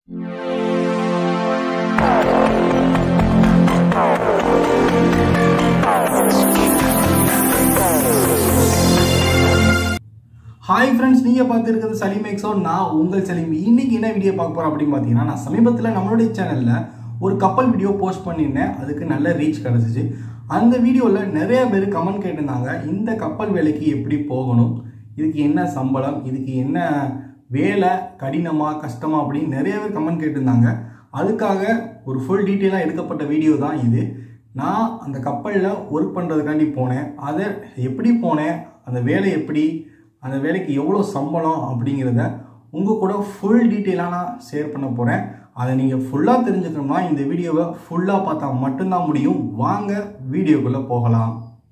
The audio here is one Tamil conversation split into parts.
ஹாய் ஃப்ரெண்ட்ஸ் நீங்கள் பார்த்துருக்கிறது சலீம் எக்ஸோ நான் உங்கள் சலீம் இன்னைக்கு என்ன வீடியோ பார்க்க போகிறோம் அப்படின்னு பார்த்தீங்கன்னா நான் சமீபத்தில் நம்மளுடைய சேனலில் ஒரு கப்பல் வீடியோ போஸ்ட் பண்ணியிருந்தேன் அதுக்கு நல்ல ரீச் கிடச்சிச்சு அந்த வீடியோவில் நிறைய பேர் கமெண்ட் கேட்டிருந்தாங்க இந்த கப்பல் வேலைக்கு எப்படி போகணும் இதுக்கு என்ன சம்பளம் இதுக்கு என்ன வேலை கடினமாக கஷ்டமா அப்படின்னு நிறைய பேர் கமெண்ட் கேட்டிருந்தாங்க அதுக்காக ஒரு ஃபுல் டீட்டெயிலாக எடுக்கப்பட்ட வீடியோ தான் இது நான் அந்த கப்பலில் ஒர்க் பண்ணுறதுக்காண்டி போனேன் அதை எப்படி போனேன் அந்த வேலை எப்படி அந்த வேலைக்கு எவ்வளோ சம்பளம் அப்படிங்கிறத உங்கள் கூட ஃபுல் டீட்டெயிலாக நான் ஷேர் பண்ண போகிறேன் அதை நீங்கள் ஃபுல்லாக தெரிஞ்சுக்கணும்னா இந்த வீடியோவை ஃபுல்லாக பார்த்தா மட்டும்தான் முடியும் வாங்க வீடியோக்குள்ளே போகலாம்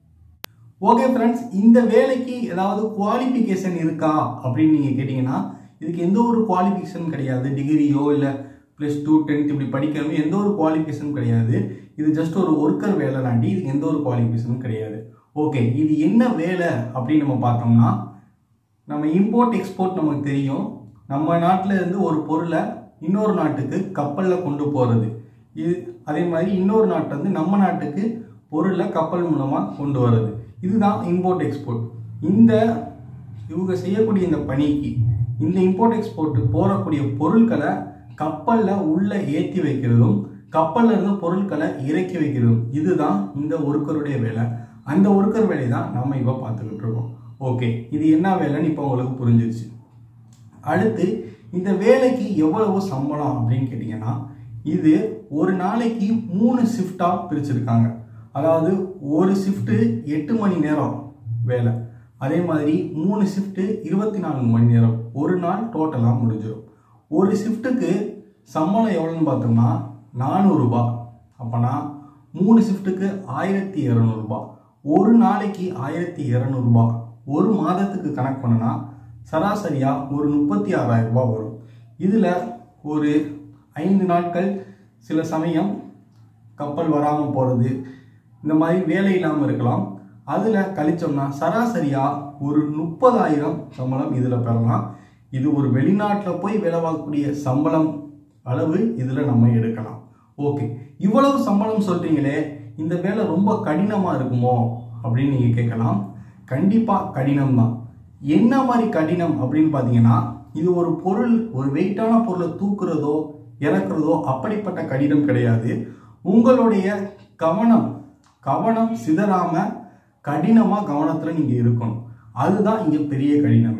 ஓகே ஃப்ரெண்ட்ஸ் இந்த வேலைக்கு ஏதாவது குவாலிஃபிகேஷன் இருக்கா அப்படின்னு நீங்கள் கேட்டிங்கன்னா இதுக்கு எந்த ஒரு குவாலிஃபிகேஷன் கிடையாது டிகிரியோ இல்லை ப்ளஸ் டூ டென்த் இப்படி படிக்கிறவங்க எந்த ஒரு குவாலிஃபிகேஷனும் கிடையாது இது ஜஸ்ட் ஒரு ஒர்க்கர் வேலை தாண்டி இதுக்கு எந்த ஒரு குவாலிஃபிகேஷனும் கிடையாது ஓகே இது என்ன வேலை அப்படின்னு நம்ம பார்த்தோம்னா நம்ம இம்போர்ட் எக்ஸ்போர்ட் நமக்கு தெரியும் நம்ம நாட்டில் இருந்து ஒரு பொருளை இன்னொரு நாட்டுக்கு கப்பலில் கொண்டு போகிறது இது அதே மாதிரி இன்னொரு நாட்டிலேருந்து நம்ம நாட்டுக்கு பொருளை கப்பல் மூலமாக கொண்டு வர்றது இதுதான் இம்போர்ட் எக்ஸ்போர்ட் இந்த இவங்க செய்யக்கூடிய இந்த பணிக்கு இந்த இம்போர்ட் எக்ஸ்போர்ட் போகக்கூடிய பொருட்களை கப்பலில் உள்ளே ஏற்றி வைக்கிறதும் கப்பலில் இருந்து பொருட்களை இறக்கி வைக்கிறதும் இதுதான் இந்த ஒர்க்கருடைய வேலை அந்த ஒர்க்கர் வேலை தான் நம்ம இப்போ பார்த்துக்கிட்டு இருக்கோம் ஓகே இது என்ன வேலைன்னு இப்போ உங்களுக்கு புரிஞ்சிருச்சு அடுத்து இந்த வேலைக்கு எவ்வளவு சம்பளம் அப்படின்னு கேட்டிங்கன்னா இது ஒரு நாளைக்கு மூணு ஷிஃப்டாக பிரிச்சிருக்காங்க அதாவது ஒரு ஷிஃப்ட்டு எட்டு மணி நேரம் வேலை அதே மாதிரி மூணு ஷிஃப்ட்டு இருபத்தி நான்கு மணி நேரம் ஒரு நாள் டோட்டலாக முடிஞ்சிடும் ஒரு ஷிஃப்ட்டுக்கு சம்பளம் எவ்வளோன்னு பார்த்தோம்னா நானூறுரூபா அப்போனா மூணு ஷிஃப்ட்டுக்கு ஆயிரத்தி இரநூறுபா ஒரு நாளைக்கு ஆயிரத்தி இரநூறுபா ஒரு மாதத்துக்கு கணக்கு பண்ணனா சராசரியாக ஒரு முப்பத்தி ஆறாயிரம் ரூபாய் வரும் இதில் ஒரு ஐந்து நாட்கள் சில சமயம் கப்பல் வராமல் போகிறது இந்த மாதிரி வேலை இல்லாமல் இருக்கலாம் அதில் கழிச்சோம்னா சராசரியாக ஒரு முப்பதாயிரம் சம்பளம் இதில் பெறலாம் இது ஒரு வெளிநாட்டில் போய் வேலை பார்க்கக்கூடிய சம்பளம் அளவு இதில் நம்ம எடுக்கலாம் ஓகே இவ்வளவு சம்பளம் சொல்கிறீங்களே இந்த வேலை ரொம்ப கடினமாக இருக்குமோ அப்படின்னு நீங்கள் கேட்கலாம் கண்டிப்பாக கடினம் தான் என்ன மாதிரி கடினம் அப்படின்னு பார்த்தீங்கன்னா இது ஒரு பொருள் ஒரு வெயிட்டான பொருளை தூக்குறதோ இறக்குறதோ அப்படிப்பட்ட கடினம் கிடையாது உங்களுடைய கவனம் கவனம் சிதறாம கடினமாக கவனத்தில் நீங்கள் இருக்கணும் அதுதான் இங்கே பெரிய கடினமே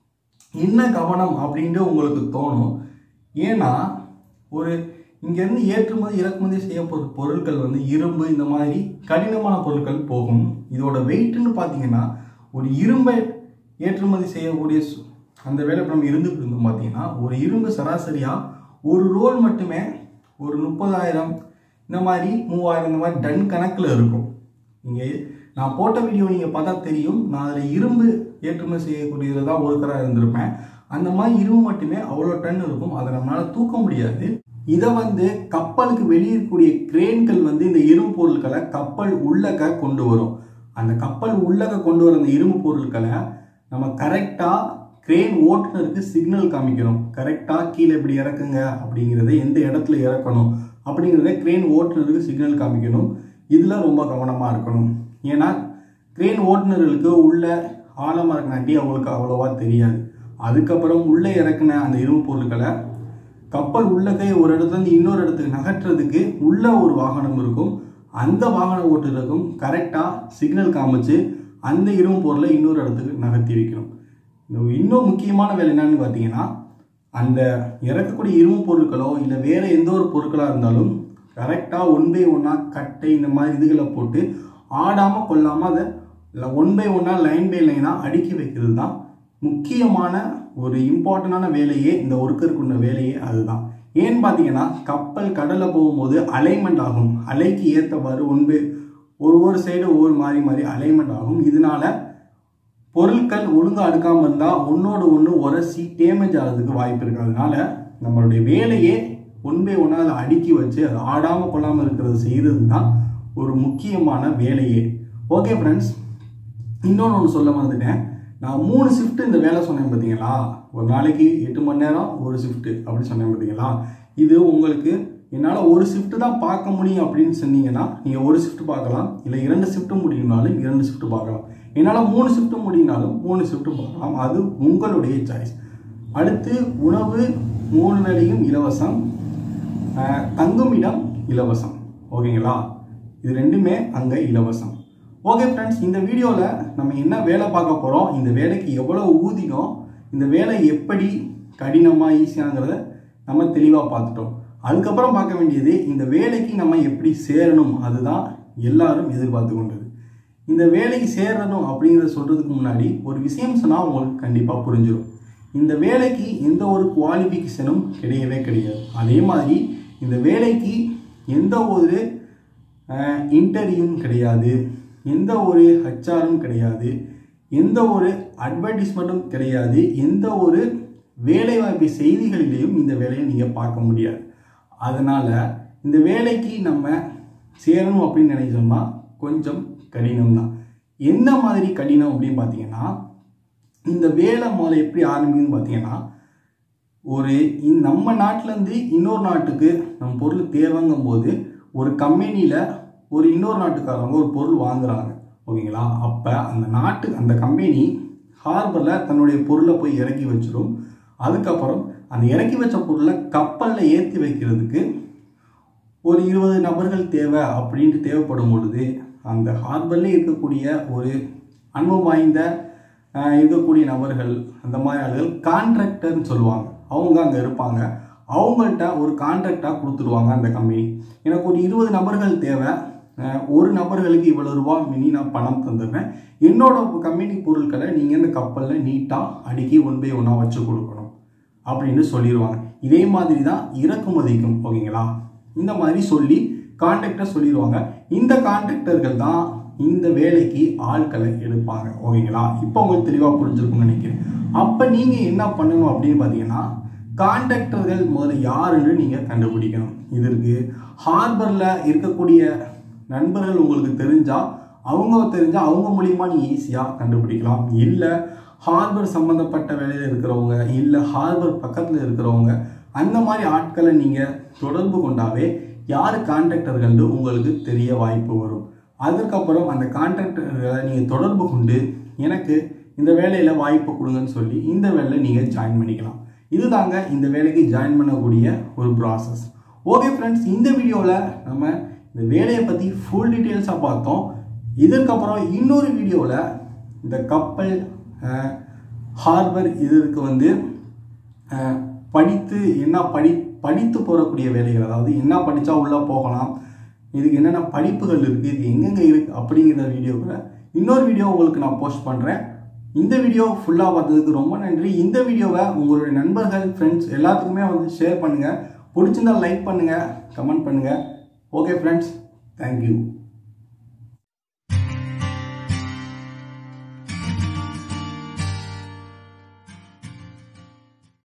என்ன கவனம் அப்படின்ட்டு உங்களுக்கு தோணும் ஏன்னா ஒரு இங்கேருந்து ஏற்றுமதி இறக்குமதி செய்யப்படுற பொருட்கள் வந்து இரும்பு இந்த மாதிரி கடினமான பொருட்கள் போகும் இதோட வெயிட்னு பார்த்தீங்கன்னா ஒரு இரும்பை ஏற்றுமதி செய்யக்கூடிய சு- அந்த வேலை இப்ப நம்ம இருந்துட்டு இருந்தோம் பார்த்தீங்கன்னா ஒரு இரும்பு சராசரியாக ஒரு ரோல் மட்டுமே ஒரு முப்பதாயிரம் இந்த மாதிரி மூவாயிரம் இந்த மாதிரி டன் கணக்கில் இருக்கும் நீங்கள் நான் போட்ட வீடியோ நீங்கள் பார்த்தா தெரியும் நான் அதில் இரும்பு ஏற்றுமதி செய்யக்கூடியதில் தான் ஒருத்தராக இருந்திருப்பேன் அந்த மாதிரி இரும்பு மட்டுமே அவ்வளோ டன் இருக்கும் அதை நம்மளால் தூக்க முடியாது இதை வந்து கப்பலுக்கு வெளியே இருக்கக்கூடிய கிரேன்கள் வந்து இந்த இரும்பு பொருட்களை கப்பல் உள்ளக்க கொண்டு வரும் அந்த கப்பல் உள்ளக்க கொண்டு வர அந்த இரும்பு பொருட்களை நம்ம கரெக்டாக கிரேன் ஓட்டுநருக்கு சிக்னல் காமிக்கணும் கரெக்டாக கீழே இப்படி இறக்குங்க அப்படிங்கிறத எந்த இடத்துல இறக்கணும் அப்படிங்கிறத கிரேன் ஓட்டுநருக்கு சிக்னல் காமிக்கணும் இதில் ரொம்ப கவனமாக இருக்கணும் ஏன்னா கிரேன் ஓட்டுநர்களுக்கு உள்ள ஆழமாக இருக்கனாட்டி அவங்களுக்கு அவ்வளோவா தெரியாது அதுக்கப்புறம் உள்ளே இறக்குன அந்த இரும்பு பொருட்களை கப்பல் உள்ளக்கை ஒரு இடத்துல இருந்து இன்னொரு இடத்துக்கு நகற்றுறதுக்கு உள்ள ஒரு வாகனம் இருக்கும் அந்த வாகன ஓட்டுநருக்கும் கரெக்டாக சிக்னல் காமிச்சு அந்த இரும்பு பொருளை இன்னொரு இடத்துக்கு நகர்த்தி வைக்கணும் இந்த இன்னும் முக்கியமான வேலை என்னன்னு பார்த்தீங்கன்னா அந்த இறக்கக்கூடிய இரும்பு பொருட்களோ இல்லை வேற எந்த ஒரு பொருட்களாக இருந்தாலும் கரெக்டாக ஒன் பை ஒன்னாக கட்டை இந்த மாதிரி இதுகளை போட்டு ஆடாமல் கொள்ளாமல் அதை ஒன் பை ஒன்னாக லைன் பை லைனாக அடுக்கி வைக்கிறது தான் முக்கியமான ஒரு இம்பார்ட்டண்டான வேலையே இந்த ஒர்க்கருக்குள்ள வேலையே அதுதான் ஏன்னு பார்த்தீங்கன்னா கப்பல் கடலில் போகும்போது அலைன்மெண்ட் ஆகும் அலைக்கு ஏற்றவாறு ஒன் பை ஒரு ஒரு சைடு ஒவ்வொரு மாறி மாறி அலைன்மெண்ட் ஆகும் இதனால பொருட்கள் ஒழுங்காக அடுக்காமல் இருந்தால் ஒன்றோடு ஒன்று உரசி டேமேஜ் ஆகிறதுக்கு வாய்ப்பு இருக்கு அதனால நம்மளுடைய வேலையே ஒன் பை ஒன்னாக அதை அடுக்கி வச்சு அதை ஆடாமல் கொள்ளாமல் இருக்கிறது செய்கிறது தான் ஒரு முக்கியமான வேலையே ஓகே ஃப்ரெண்ட்ஸ் இன்னொன்று ஒன்று சொல்ல மறந்துட்டேன் நான் மூணு ஷிஃப்ட் இந்த வேலை சொன்னேன் பார்த்தீங்களா ஒரு நாளைக்கு எட்டு மணி நேரம் ஒரு ஷிஃப்ட் அப்படி சொன்னேன் பார்த்தீங்களா இது உங்களுக்கு என்னால் ஒரு ஷிஃப்ட் தான் பார்க்க முடியும் அப்படின்னு சொன்னீங்கன்னா நீங்கள் ஒரு ஷிஃப்ட் பார்க்கலாம் இல்லை இரண்டு ஷிஃப்ட் முடியும்னாலும் இரண்டு ஷிஃப்ட் பார்க்கலாம் என்னால் மூணு ஷிஃப்ட் முடியினாலும் மூணு ஷிஃப்ட் பார்க்கலாம் அது உங்களுடைய சாய்ஸ் அடுத்து உணவு மூணு வேளையும் இலவசம் அஹ், தங்குமிடம் இலவசம் ஓகேங்களா இது ரெண்டுமே அங்கே இலவசம் ஓகே ஃப்ரெண்ட்ஸ் இந்த வீடியோவில் நம்ம என்ன வேலை பார்க்க போகிறோம் இந்த வேலைக்கு எவ்வளோ ஊதியம் இந்த வேலை எப்படி கடினமாக ஈஸியாங்கிறத நம்ம தெளிவாக பார்த்துட்டோம் அதுக்கப்புறம் பார்க்க வேண்டியது இந்த வேலைக்கு நம்ம எப்படி சேரணும் அதுதான் எல்லாரும் எதிர்பார்த்து கொண்டது இந்த வேலைக்கு சேரணும் அப்படிங்கிறத சொல்கிறதுக்கு முன்னாடி ஒரு விஷயம் சொன்னால் உங்களுக்கு கண்டிப்பாக புரிஞ்சிடும் இந்த வேலைக்கு எந்த ஒரு குவாலிஃபிகேஷனும் கிடையவே கிடையாது அதே மாதிரி இந்த வேலைக்கு எந்த ஒரு இன்டர்வியூவும் கிடையாது எந்த ஒரு ஹச்ஆரும் கிடையாது எந்த ஒரு அட்வர்டைஸ்மெண்ட்டும் கிடையாது எந்த ஒரு வேலைவாய்ப்பு செய்திகளிலேயும் இந்த வேலையை நீங்கள் பார்க்க முடியாது அதனால் இந்த வேலைக்கு நம்ம சேரணும் அப்படின்னு நினைச்சோம்னா கொஞ்சம் கடினம் தான் என்ன மாதிரி கடினம் அப்படின்னு பார்த்தீங்கன்னா இந்த வேலை முதல்ல எப்படி ஆரம்பிக்குதுன்னு பார்த்தீங்கன்னா ஒரு இ- நம்ம நாட்டிலேருந்து இன்னொரு நாட்டுக்கு நம்ம பொருள் தேவைங்கும் போது ஒரு கம்பெனியில் ஒரு இன்னொரு நாட்டுக்காரவங்க ஒரு பொருள் வாங்குறாங்க ஓகேங்களா அப்போ அந்த நாட்டு அந்த கம்பெனி ஹார்பரில் தன்னுடைய பொருளை போய் இறக்கி வச்சிரும் அதுக்கப்புறம் அந்த இறக்கி வச்ச பொருளை கப்பலில் ஏற்றி வைக்கிறதுக்கு ஒரு இருபது நபர்கள் தேவை அப்படின்ட்டு தேவைப்படும் பொழுது அந்த ஹார்பர்லேயே இருக்கக்கூடிய ஒரு அனுபவம் வாய்ந்த ஆஹ், இருக்கக்கூடிய நபர்கள் அந்த மாதிரி ஆளுகள் கான்ட்ராக்டர்னு சொல்லுவாங்க அவங்க அங்கே இருப்பாங்க அவங்கள்ட்ட ஒரு கான்ட்ராக்டாக கொடுத்துருவாங்க அந்த கம்பெனி எனக்கு ஒரு இருபது நபர்கள் தேவை ஆஹ், ஒரு நபர்களுக்கு இவ்வளோ ரூபா மினி நான் பணம் தந்துடுறேன் என்னோட கம்பெனி பொருட்களை நீங்கள் இந்த கப்பலில் நீட்டாக அடுக்கி ஒன் பை ஒன்னாக வச்சு கொடுக்கணும் அப்படின்னு சொல்லிடுவாங்க இதே மாதிரி தான் இறக்குமதிக்கும் ஓகேங்களா இந்த மாதிரி சொல்லி கான்ட்ராக்டர் சொல்லிடுவாங்க இந்த கான்ட்ராக்டர்கள் தான் இந்த வேலைக்கு ஆட்களை எடுப்பாங்க ஓகேங்களா இப்போ உங்களுக்கு தெளிவாக புரிஞ்சிருக்கும்னு நினைக்கிறேன் அப்போ நீங்கள் என்ன பண்ணணும் அப்படின்னு பார்த்தீங்கன்னா கான்ட்ராக்டர்கள் முதல்ல யாருன்னு நீங்கள் கண்டுபிடிக்கணும் இதற்கு ஹார்பரில் இருக்கக்கூடிய நண்பர்கள் உங்களுக்கு தெரிஞ்சால் அவங்க தெரிஞ்சால் அவங்க மூலியமாக நீங்கள் ஈஸியாக கண்டுபிடிக்கலாம் இல்லை ஹார்பர் சம்மந்தப்பட்ட வேலையில் இருக்கிறவங்க இல்லை ஹார்பர் பக்கத்தில் இருக்கிறவங்க அந்த மாதிரி ஆட்களை நீங்கள் தொடர்பு கொண்டாவே யார் கான்ட்ராக்டர்கள்னு உங்களுக்கு தெரிய வாய்ப்பு வரும் அதுக்கப்புறம் அந்த கான்ட்ராக்டர்களை நீங்கள் தொடர்பு கொண்டு எனக்கு இந்த வேலையில் வாய்ப்பு கொடுங்கன்னு சொல்லி இந்த வேலையில் நீங்கள் ஜாயின் பண்ணிக்கலாம் இதுதாங்க இந்த வேலைக்கு ஜாயின் பண்ணக்கூடிய ஒரு ப்ராசஸ் ஓகே ஃப்ரெண்ட்ஸ் இந்த வீடியோவில் நம்ம இந்த வேலையை பற்றி ஃபுல் டீட்டெயில்ஸாக பார்த்தோம் இதற்கப்புறம் இன்னொரு வீடியோவில் இந்த கப்பல் ஹார்பர் இதற்கு வந்து அஹ், படித்து என்ன படி படித்து போகக்கூடிய வேலைகள் அதாவது என்ன படித்தா உள்ளே போகலாம் இதுக்கு என்னென்ன படிப்புகள் இருக்குது இது எங்கெங்கே இருக்குது அப்படிங்கிற வீடியோவில் இன்னொரு வீடியோ உங்களுக்கு நான் போஸ்ட் பண்ணுறேன் இந்த வீடியோ ஃபுல்லாக பார்த்ததுக்கு ரொம்ப நன்றி இந்த வீடியோவை உங்களுடைய நண்பர்கள் ஃப்ரெண்ட்ஸ் எல்லாத்துக்குமே வந்து ஷேர் பண்ணுங்கள் பிடிச்சிருந்தா லைக் பண்ணுங்கள் கமெண்ட் பண்ணுங்கள் ஓகே ஃப்ரெண்ட்ஸ் தேங்க்யூ